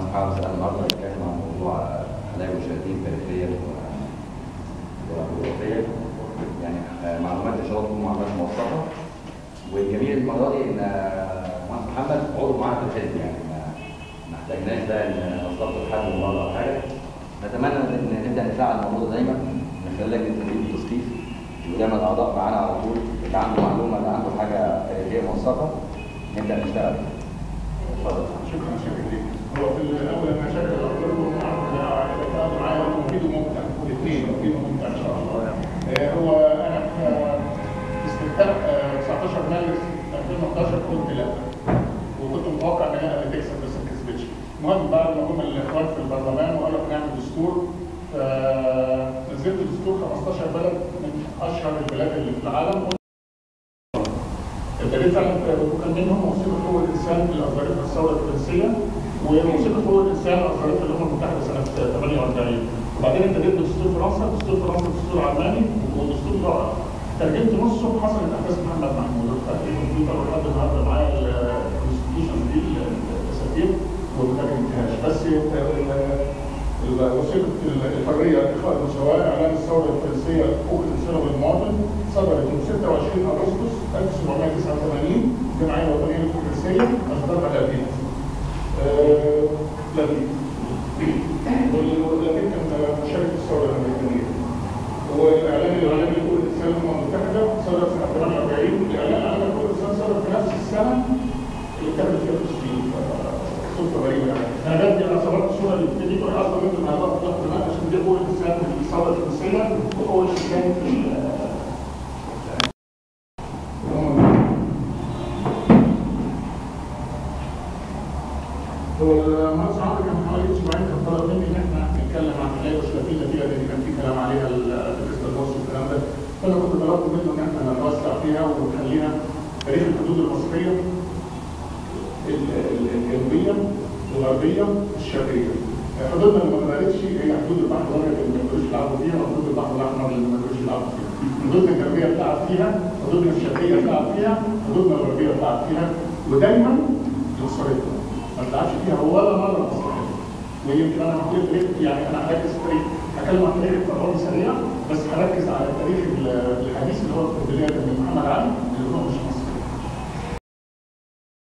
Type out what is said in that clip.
محمد سلام النهارده هنتكلم عن موضوع حلاوه المشاهدين تاريخيا وجغرافيا يعني آه، معلومات ان شاء الله تكون معلومات موثقه والجميل المره دي ان آه، مهندس محمد عضو معانا في الحزب يعني ما ما احتاجناش بقى ان نستضيف حد من بره او حاجه نتمنى ان نبدا نفعل الموضوع ده دايما من خلال لجنه التدريب والتثقيف ودايما الاعضاء معانا على طول اللي عنده معلومه اللي عنده حاجه تاريخيه موثقه نبدا نشتغل اتفضل شكرا شكرا ليك هو في الاول انا شاكر لحضرتكم التعاون معايا مفيد وممتع الاثنين مفيد وممتع ان شاء الله آه، هو انا في استفتاء آه، 19 مارس 2011 قلت لا وكنت متوقع ان هي اللي تكسب بس ما كسبتش المهم بعد ما هم الاخوان في البرلمان وقالوا نعمل دستور فنزلت دستور 15 بلد من اشهر البلاد اللي في العالم ابتديت فعلا وكان منهم موسيقى حقوق الانسان اللي اصدرتها الثوره الفرنسيه وموسيقى حقوق الانسان اصدرتها الامم المتحده سنه 48 وبعدين ابتديت بدستور فرنسا دستور فرنسا دستور علماني ودستور رائع ترجمت نصه حصلت احداث محمد محمود فتحت الكمبيوتر لحد النهارده معايا الكونستيتيوشن دي الاساتير وما ترجمتهاش بس وثيقة الحرية الإخاء المساواة إعلان الثورة الفرنسية حقوق الإنسان والمواطن صدرت يوم 26 أغسطس 1789 الجمعية الوطنية الفرنسية أصدرها لافين. آه، لافين. ولافين كان مشارك في الثورة الأمريكية. والإعلان العالمي لحقوق الإنسان للأمم المتحدة صدر سنة 48 الإعلان العالمي لحقوق الإنسان صدر في نفس السنة اللي كانت فيها فلسطين. صدفة غريبة يعني. أنا بدي أنا صورت الصورة اللي بتدي كل أصلا من النهارده في ضغط الماء عشان دي أول إنسان في الثورة الفرنسية وأول إنسان في ال- هو المهندس عمرو كان حوالي اسبوعين كان طلب مني ان احنا نتكلم عن الحياه الاسلاميه فيها لان كان في كلام عليها ال- في البوست والكلام ده فانا كنت طلبت منه ان احنا نتوسع فيها ونخليها تاريخ الحدود المصريه ال- ال- الجنوبيه الغربيه الشرقيه حدودنا اللي ما اتغيرتش هي حدود البحر الابيض اللي ما يقدروش يلعبوا فيها وحدود البحر الاحمر اللي ما يقدروش يلعبوا فيها حدودنا الجنوبيه بتلعب فيها حدودنا الشرقيه بتلعب فيها حدودنا الغربيه بتلعب فيها ودايما نصرتنا ما بتلعبش فيها ولا مره مصلحتنا ويمكن انا هقول تاريخ يعني انا هركز في تاريخ هتكلم عن تاريخ الفرعوني سريع بس هركز على التاريخ ال- الحديث اللي هو بدايه من محمد علي